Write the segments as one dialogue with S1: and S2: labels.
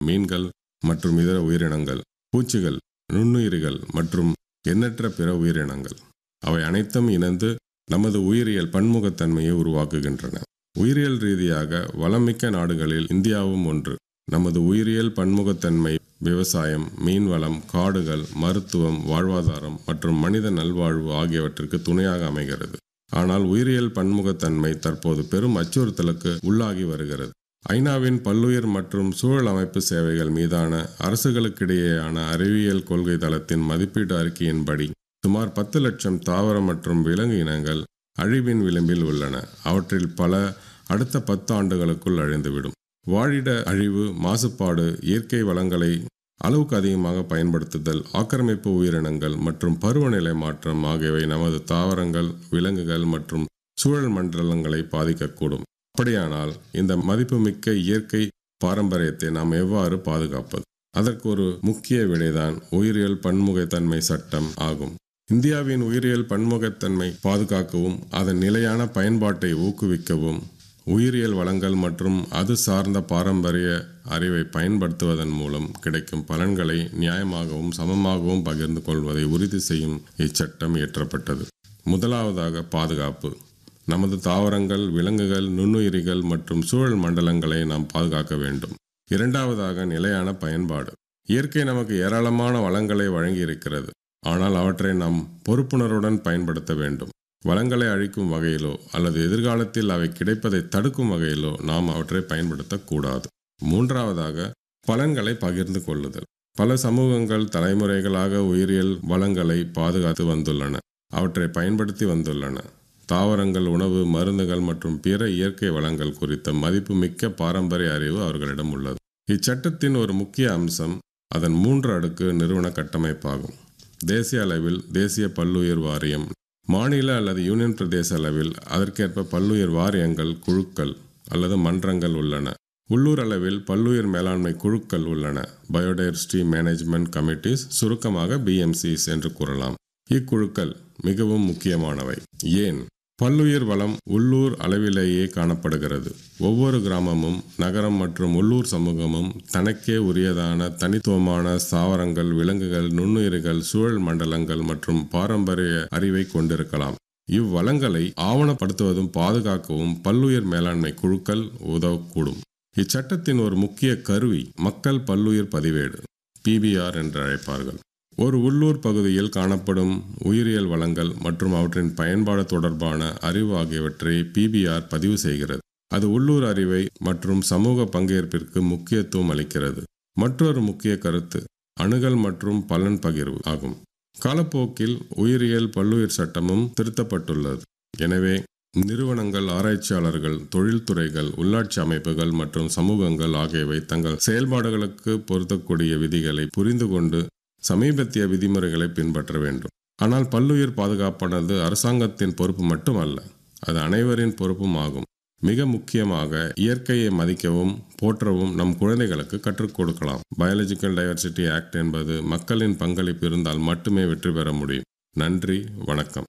S1: மீன்கள் மற்றும் இதர உயிரினங்கள் பூச்சிகள் நுண்ணுயிரிகள் மற்றும் எண்ணற்ற பிற உயிரினங்கள் அவை அனைத்தும் இணைந்து நமது உயிரியல் பன்முகத்தன்மையை உருவாக்குகின்றன உயிரியல் ரீதியாக வளமிக்க நாடுகளில் இந்தியாவும் ஒன்று நமது உயிரியல் பன்முகத்தன்மை விவசாயம் மீன்வளம் காடுகள் மருத்துவம் வாழ்வாதாரம் மற்றும் மனித நல்வாழ்வு ஆகியவற்றிற்கு துணையாக அமைகிறது ஆனால் உயிரியல் பன்முகத்தன்மை தற்போது பெரும் அச்சுறுத்தலுக்கு உள்ளாகி வருகிறது ஐநாவின் பல்லுயிர் மற்றும் சூழல் அமைப்பு சேவைகள் மீதான அரசுகளுக்கிடையேயான அறிவியல் கொள்கை தளத்தின் மதிப்பீட்டு அறிக்கையின்படி சுமார் பத்து லட்சம் தாவர மற்றும் விலங்கு இனங்கள் அழிவின் விளிம்பில் உள்ளன அவற்றில் பல அடுத்த பத்து ஆண்டுகளுக்குள் அழிந்துவிடும் வாழிட அழிவு மாசுபாடு இயற்கை வளங்களை அளவுக்கு அதிகமாக பயன்படுத்துதல் ஆக்கிரமிப்பு உயிரினங்கள் மற்றும் பருவநிலை மாற்றம் ஆகியவை நமது தாவரங்கள் விலங்குகள் மற்றும் சூழல் மண்டலங்களை பாதிக்கக்கூடும் அப்படியானால் இந்த மதிப்புமிக்க இயற்கை பாரம்பரியத்தை நாம் எவ்வாறு பாதுகாப்பது அதற்கு ஒரு முக்கிய விடைதான் உயிரியல் பன்முகத்தன்மை சட்டம் ஆகும் இந்தியாவின் உயிரியல் பன்முகத்தன்மை பாதுகாக்கவும் அதன் நிலையான பயன்பாட்டை ஊக்குவிக்கவும் உயிரியல் வளங்கள் மற்றும் அது சார்ந்த பாரம்பரிய அறிவை பயன்படுத்துவதன் மூலம் கிடைக்கும் பலன்களை நியாயமாகவும் சமமாகவும் பகிர்ந்து கொள்வதை உறுதி செய்யும் இச்சட்டம் இயற்றப்பட்டது முதலாவதாக பாதுகாப்பு நமது தாவரங்கள் விலங்குகள் நுண்ணுயிரிகள் மற்றும் சூழல் மண்டலங்களை நாம் பாதுகாக்க வேண்டும் இரண்டாவதாக நிலையான பயன்பாடு இயற்கை நமக்கு ஏராளமான வளங்களை வழங்கியிருக்கிறது ஆனால் அவற்றை நாம் பொறுப்புணர்வுடன் பயன்படுத்த வேண்டும் வளங்களை அழிக்கும் வகையிலோ அல்லது எதிர்காலத்தில் அவை கிடைப்பதை தடுக்கும் வகையிலோ நாம் அவற்றை பயன்படுத்தக்கூடாது மூன்றாவதாக பலன்களை பகிர்ந்து கொள்ளுதல் பல சமூகங்கள் தலைமுறைகளாக உயிரியல் வளங்களை பாதுகாத்து வந்துள்ளன அவற்றை பயன்படுத்தி வந்துள்ளன தாவரங்கள் உணவு மருந்துகள் மற்றும் பிற இயற்கை வளங்கள் குறித்த மதிப்புமிக்க பாரம்பரிய அறிவு அவர்களிடம் உள்ளது இச்சட்டத்தின் ஒரு முக்கிய அம்சம் அதன் மூன்று அடுக்கு நிறுவன கட்டமைப்பாகும் தேசிய அளவில் தேசிய பல்லுயிர் வாரியம் மாநில அல்லது யூனியன் பிரதேச அளவில் அதற்கேற்ப பல்லுயிர் வாரியங்கள் குழுக்கள் அல்லது மன்றங்கள் உள்ளன உள்ளூர் அளவில் பல்லுயிர் மேலாண்மை குழுக்கள் உள்ளன பயோடைவர்சிட்டி மேனேஜ்மெண்ட் கமிட்டிஸ் சுருக்கமாக பிஎம்சிஸ் என்று கூறலாம் இக்குழுக்கள் மிகவும் முக்கியமானவை ஏன் பல்லுயிர் வளம் உள்ளூர் அளவிலேயே காணப்படுகிறது ஒவ்வொரு கிராமமும் நகரம் மற்றும் உள்ளூர் சமூகமும் தனக்கே உரியதான தனித்துவமான சாவரங்கள் விலங்குகள் நுண்ணுயிர்கள் சூழல் மண்டலங்கள் மற்றும் பாரம்பரிய அறிவை கொண்டிருக்கலாம் இவ்வளங்களை ஆவணப்படுத்துவதும் பாதுகாக்கவும் பல்லுயிர் மேலாண்மை குழுக்கள் உதவக்கூடும் இச்சட்டத்தின் ஒரு முக்கிய கருவி மக்கள் பல்லுயிர் பதிவேடு பிபிஆர் என்று அழைப்பார்கள் ஒரு உள்ளூர் பகுதியில் காணப்படும் உயிரியல் வளங்கள் மற்றும் அவற்றின் பயன்பாடு தொடர்பான அறிவு ஆகியவற்றை பிபிஆர் பதிவு செய்கிறது அது உள்ளூர் அறிவை மற்றும் சமூக பங்கேற்பிற்கு முக்கியத்துவம் அளிக்கிறது மற்றொரு முக்கிய கருத்து அணுகல் மற்றும் பலன் பகிர்வு ஆகும் காலப்போக்கில் உயிரியல் பல்லுயிர் சட்டமும் திருத்தப்பட்டுள்ளது எனவே நிறுவனங்கள் ஆராய்ச்சியாளர்கள் தொழில்துறைகள் உள்ளாட்சி அமைப்புகள் மற்றும் சமூகங்கள் ஆகியவை தங்கள் செயல்பாடுகளுக்கு பொருத்தக்கூடிய விதிகளை புரிந்து கொண்டு சமீபத்திய விதிமுறைகளை பின்பற்ற வேண்டும் ஆனால் பல்லுயிர் பாதுகாப்பானது அரசாங்கத்தின் பொறுப்பு மட்டுமல்ல அது அனைவரின் பொறுப்பும் ஆகும் மிக முக்கியமாக இயற்கையை மதிக்கவும் போற்றவும் நம் குழந்தைகளுக்கு கற்றுக் கொடுக்கலாம் பயாலஜிக்கல் டைவர்சிட்டி ஆக்ட் என்பது மக்களின் பங்களிப்பு இருந்தால் மட்டுமே வெற்றி பெற முடியும் நன்றி வணக்கம்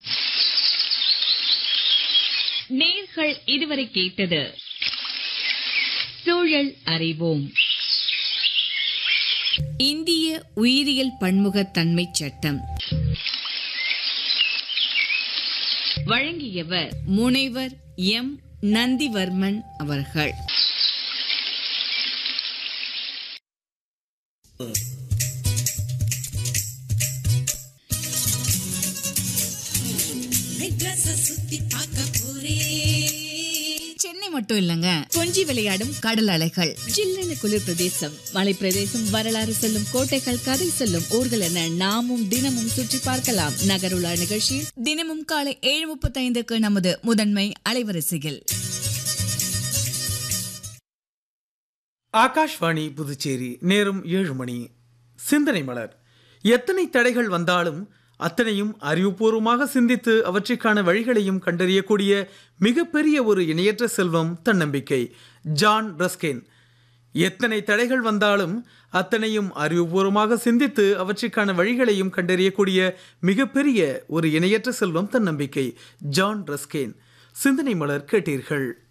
S2: நேர்கள் இதுவரை கேட்டது சூழல் அறிவோம் இந்திய உயிரியல் பன்முகத்தன்மை சட்டம் வழங்கியவர் முனைவர் எம் நந்திவர்மன் அவர்கள் சென்னை மட்டும் இல்லங்க கொஞ்சி விளையாடும் கடல் அலைகள் ஜில்லென குளிர் பிரதேசம் மலை பிரதேசம் வரலாறு சொல்லும் கோட்டைகள் கதை சொல்லும் ஊர்கள் என நாமும் தினமும் சுற்றி பார்க்கலாம் நகருலா நிகழ்ச்சியில் தினமும் காலை ஏழு முப்பத்தைந்துக்கு நமது முதன்மை அலைவரிசையில்
S3: ஆகாஷ்வாணி புதுச்சேரி நேரம் ஏழு மணி சிந்தனை மலர் எத்தனை தடைகள் வந்தாலும் அத்தனையும் அறிவுபூர்வமாக சிந்தித்து அவற்றிற்கான வழிகளையும் கண்டறியக்கூடிய மிகப்பெரிய ஒரு இணையற்ற செல்வம் தன்னம்பிக்கை ஜான் ரஸ்கேன் எத்தனை தடைகள் வந்தாலும் அத்தனையும் அறிவுபூர்வமாக சிந்தித்து அவற்றிற்கான வழிகளையும் கண்டறியக்கூடிய மிகப்பெரிய ஒரு இணையற்ற செல்வம் தன்னம்பிக்கை ஜான் ரஸ்கேன் சிந்தனை மலர் கேட்டீர்கள்